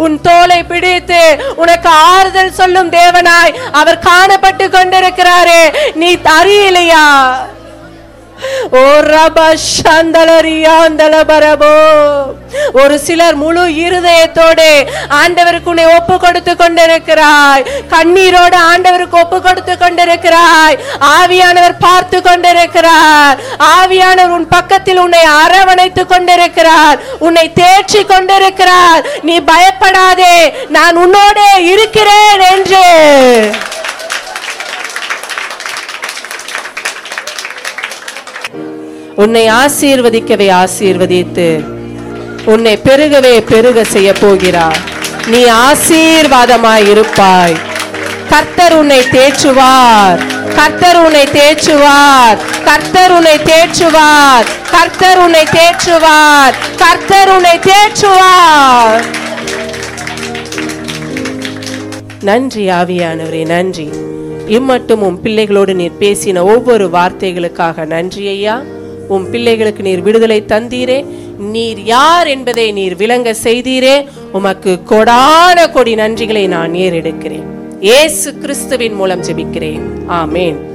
உன் தோலை பிடித்து உனக்கு ஆறுதல் சொல்லும் தேவனாய் அவர் காணப்பட்டு கொண்டிருக்கிறாரே நீ அறியலையா ஓ ரப சந்தலரியாந்தல பரபோ ஒரு சிலர் முழு இருதயத்தோடு ஆண்டவருக்கு உன்னை ஒப்பு கொடுத்து கொண்டிருக்கிறாய் கண்ணீரோடு ஆண்டவருக்கு ஒப்பு கொடுத்து கொண்டிருக்கிறாய் ஆவியானவர் பார்த்து கொண்டிருக்கிறார் ஆவியானவர் உன் பக்கத்தில் உன்னை அரவணைத்து கொண்டிருக்கிறார் உன்னை தேற்றி கொண்டிருக்கிறார் நீ பயப்படாதே நான் உன்னோடே இருக்கிறேன் என்று உன்னை ஆசீர்வதிக்கவே ஆசீர்வதித்து உன்னை பெருகவே பெருக செய்ய போகிறார் நீ ஆசீர்வாதமாய் இருப்பாய் கர்த்தர் உன்னை தேற்றுவார் கர்த்தர் உன்னை தேற்றுவார் கர்த்தர் உன்னை தேற்றுவார் கர்த்தர் உன்னை தேற்றுவார் கர்த்தர் உன்னை தேற்றுவார் நன்றி ஆவியானவரே நன்றி இம்மட்டும் உம் பிள்ளைகளோடு நீர் பேசின ஒவ்வொரு வார்த்தைகளுக்காக நன்றி ஐயா உம் பிள்ளைகளுக்கு நீர் விடுதலை தந்தீரே நீர் யார் என்பதை நீர் விளங்க செய்தீரே உமக்கு கொடான கொடி நன்றிகளை நான் ஏறெடுக்கிறேன் இயேசு கிறிஸ்துவின் மூலம் ஜெபிக்கிறேன் ஆமென்